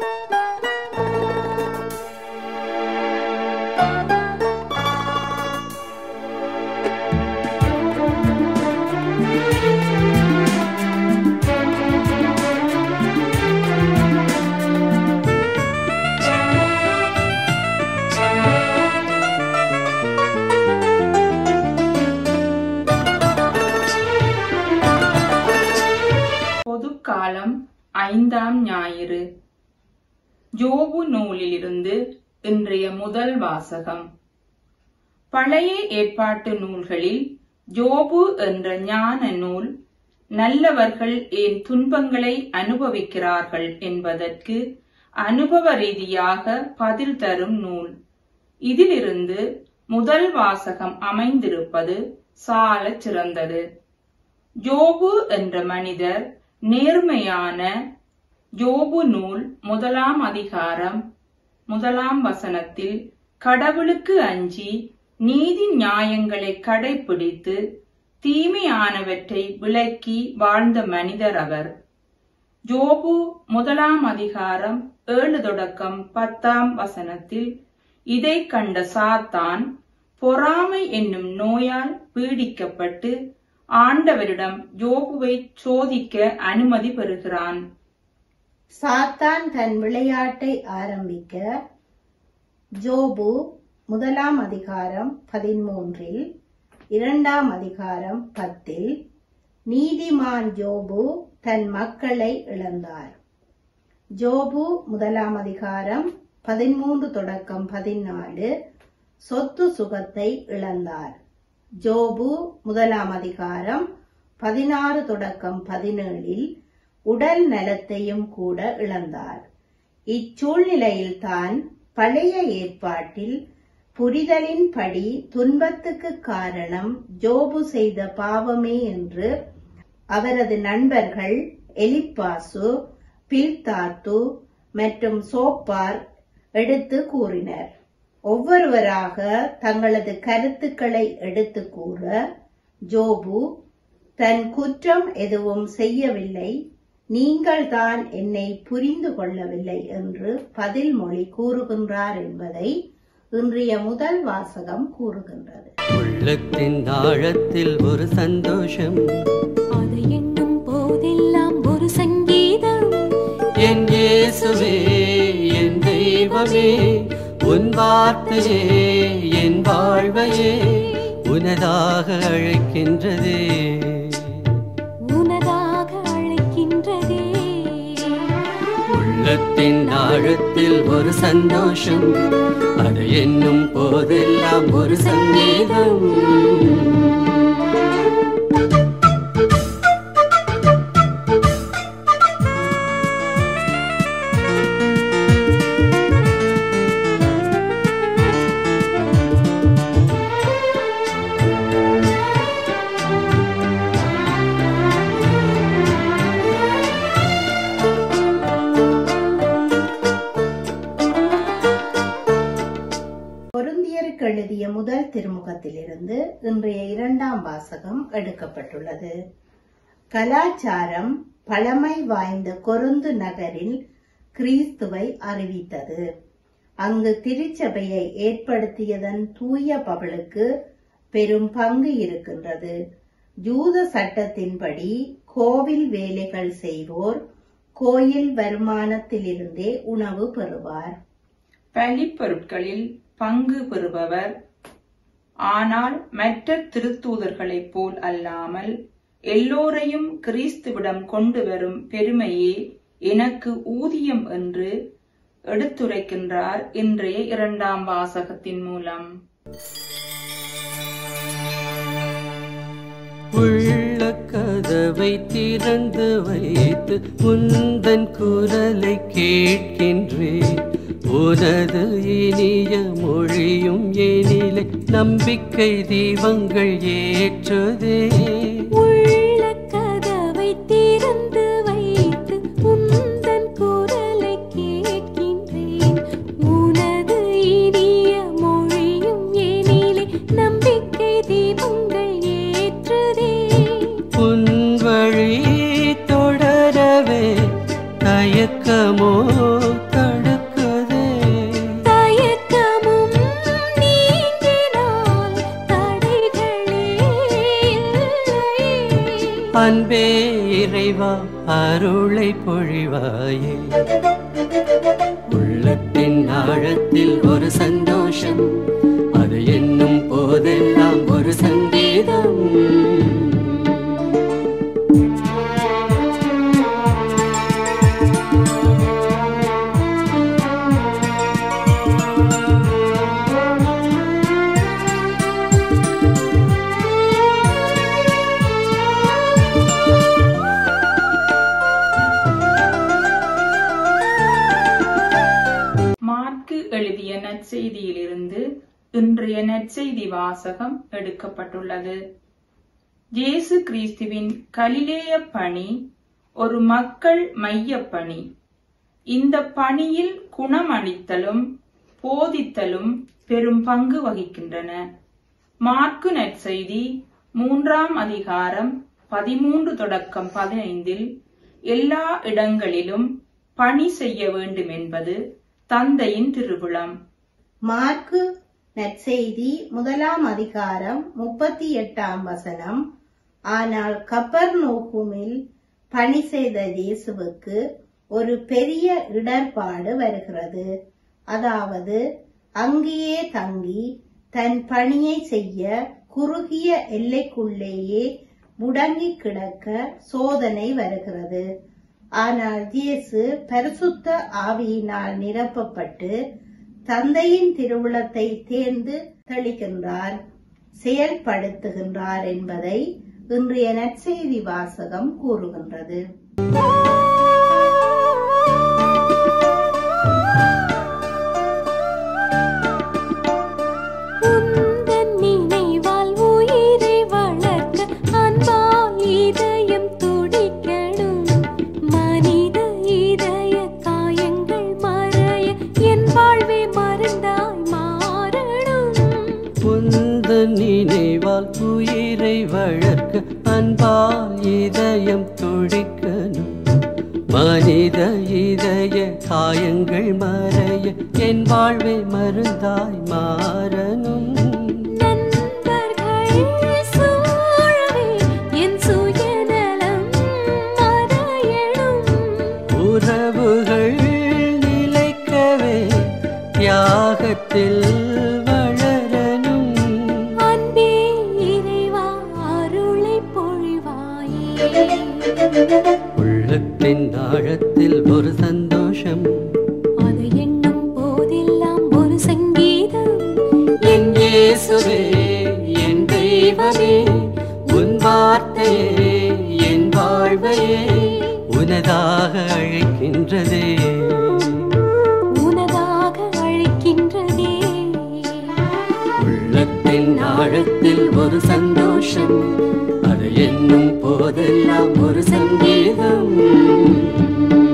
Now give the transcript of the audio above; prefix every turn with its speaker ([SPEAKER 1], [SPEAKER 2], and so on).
[SPEAKER 1] பொதுக்காலம் ஐந்தாம் ஞாயிறு யோபு நூலிலிருந்து இன்றைய முதல் வாசகம் பழைய ஏற்பாட்டு நூல்களில் யோபு என்ற ஞான நூல் நல்லவர்கள் ஏன் துன்பங்களை அனுபவிக்கிறார்கள் என்பதற்கு அனுபவ ரீதியாக பதில் தரும் நூல் இதிலிருந்து முதல் வாசகம் அமைந்திருப்பது சாலச் சிறந்தது யோபு என்ற மனிதர் நேர்மையான யோபு நூல் முதலாம் அதிகாரம் முதலாம் வசனத்தில் கடவுளுக்கு அஞ்சி நீதி நியாயங்களை கடைபிடித்து தீமையானவற்றை விளக்கி வாழ்ந்த மனிதர் அவர் யோபு முதலாம் அதிகாரம் ஏழு தொடக்கம் பத்தாம் வசனத்தில் இதை கண்ட சாத்தான் பொறாமை என்னும் நோயால் பீடிக்கப்பட்டு ஆண்டவரிடம் யோபுவை சோதிக்க அனுமதி பெறுகிறான்
[SPEAKER 2] சாத்தான் தன் விளையாட்டை ஆரம்பிக்க ஜோபு முதலாம் அதிகாரம் பதிமூன்றில் இரண்டாம் அதிகாரம் பத்தில் நீதிமான் ஜோபு தன் மக்களை இழந்தார் ஜோபு முதலாம் அதிகாரம் பதிமூன்று தொடக்கம் பதினாலு சொத்து சுகத்தை இழந்தார் ஜோபு முதலாம் அதிகாரம் பதினாறு தொடக்கம் பதினேழில் உடல் நலத்தையும் கூட இழந்தார் இச்சூழ்நிலையில்தான் பழைய ஏற்பாட்டில் புரிதலின்படி துன்பத்துக்கு காரணம் ஜோபு செய்த பாவமே என்று அவரது நண்பர்கள் எலிப்பாசு பில்தாத்து மற்றும் சோப்பார் எடுத்து கூறினர் ஒவ்வொருவராக தங்களது கருத்துக்களை எடுத்து கூற ஜோபு தன் குற்றம் எதுவும் செய்யவில்லை நீங்கள்தான் என்னை புரிந்து கொள்ளவில்லை என்று பதில் மொழி கூறுகின்றார் என்பதை இன்றைய முதல் வாசகம் கூறுகின்றது
[SPEAKER 3] உள்ளத்தின் ஆழத்தில் ஒரு சந்தோஷம்
[SPEAKER 4] அதை எண்ணும் போதெல்லாம் ஒரு சங்கீதம்
[SPEAKER 3] என் இயேசுவே என் தெய்வமே உன் வார்த்தையே என் வாழ்வையே உனதாக அழைக்கின்றதே
[SPEAKER 4] உனதாக அழைக்கின்றதே
[SPEAKER 3] உள்ளத்தின் ஆழத்தில் ஒரு சந்தோஷம் அதை எண்ணும் போதெல்லாம் ஒரு சங்கீதம்
[SPEAKER 2] பொருந்தியருக்கு எழுதிய முதல் திருமுகத்திலிருந்து இன்றைய இரண்டாம் வாசகம் எடுக்கப்பட்டுள்ளது கலாச்சாரம் பழமை வாய்ந்த கொருந்து நகரில் கிறிஸ்துவை அறிவித்தது அங்கு திருச்சபையை ஏற்படுத்தியதன் தூய பவளுக்கு பெரும் பங்கு இருக்கின்றது ஜூத சட்டத்தின்படி கோவில் வேலைகள் செய்வோர் கோயில் வருமானத்திலிருந்தே உணவு பெறுவார்
[SPEAKER 1] பலிப்பொருட்களில் பங்கு பெறுபவர் ஆனால் மற்ற திருத்தூதர்களைப் போல் அல்லாமல் எல்லோரையும் கிறிஸ்துவிடம் கொண்டு வரும் பெருமையே எனக்கு ஊதியம் என்று எடுத்துரைக்கின்றார் இன்றைய இரண்டாம் வாசகத்தின் மூலம்
[SPEAKER 3] உள்ள கதவை திறந்து வைத்து உந்தன் குரலை கேட்கின்றேன் உனது இனிய மொழியும் எனிலே நம்பிக்கை தீபங்கள் ஏற்றுதே
[SPEAKER 4] உள்ள கதவை திறந்து வைத்து உந்தன் குரலை கேட்கின்றேன் உனது இனிய மொழியும் எனிலே நம்பிக்கை தீபங்கள் ஏற்றுதே
[SPEAKER 3] உன் வழி தொடரவே தயக்கமோ அன்பே இறைவா அருளை பொழிவாயே உள்ளத்தின் ஆழத்தில் ஒரு சந்தோஷம் அது என்னும் போதெல்லாம் ஒரு சங்கீதம்
[SPEAKER 1] மார்க்கு எழுதிய நற்செய்தியிலிருந்து இன்றைய நற்செய்தி வாசகம் எடுக்கப்பட்டுள்ளது இயேசு கிறிஸ்துவின் கலிலேய பணி ஒரு மக்கள் மைய பணி இந்த பணியில் குணமளித்தலும் போதித்தலும் பெரும் பங்கு வகிக்கின்றன மார்க்கு நற்செய்தி மூன்றாம் அதிகாரம் பதிமூன்று தொடக்கம் பதினைந்தில் எல்லா இடங்களிலும் பணி செய்ய வேண்டும் என்பது தந்தையின் திருவிழம்
[SPEAKER 2] மார்க்கு நற்செய்தி முதலாம் அதிகாரம் முப்பத்தி எட்டாம் வசனம் ஆனால் கப்பர் நோக்குமில் பணி செய்த இயேசுவுக்கு ஒரு பெரிய இடர்பாடு வருகிறது அதாவது அங்கேயே தங்கி தன் பணியை செய்ய குறுகிய எல்லைக்குள்ளேயே முடங்கி கிடக்க சோதனை வருகிறது ஆனால் இயேசு பரிசுத்த ஆவியினால் நிரப்பப்பட்டு தந்தையின் திருவுளத்தை தேர்ந்து தெளிக்கின்றார் செயல்படுத்துகின்றார் என்பதை இன்றைய நற்செய்தி வாசகம் கூறுகின்றது
[SPEAKER 4] உந்தன் நினைவால் உயிரை வளர்க்க அன்பால் இதயம் துடிக்கணும் மனித இதய காயங்கள் மறைய என் வாழ்வே மருந்தாய் மாறணும்
[SPEAKER 3] உந்த நினைவால் உயிரை வளர்க்க அன்பால் இதயம் துடிக்கணும் மனித இதய காயங்கள் மறைய என் வாழ்வை மருந்தாய் மாறணும்
[SPEAKER 4] நண்பர்கள் சூழவே என் சுயநலம் மறையணும்
[SPEAKER 3] உறவுகள் நிலைக்கவே தியாகத்தில் வளரணும்
[SPEAKER 4] அன்பே இறைவா அருளை பொழிவாயே
[SPEAKER 3] உள்ளத்தின் ஆழத்தில் ஒரு சந்தோஷம்
[SPEAKER 4] அது எண்ணும் போதெல்லாம் ஒரு சங்கீதம்
[SPEAKER 3] என் இயேசுவே என் தெய்வமே உன் வார்த்தையே என் வாழ்வையே உனதாக அழைக்கின்றதே
[SPEAKER 4] உனதாக அழைக்கின்றதே
[SPEAKER 3] உள்ளத்தின் ஆழத்தில் ஒரு சந்தோஷம் அது என்னும் போதெல்லாம் ஒரு சங்கீதம்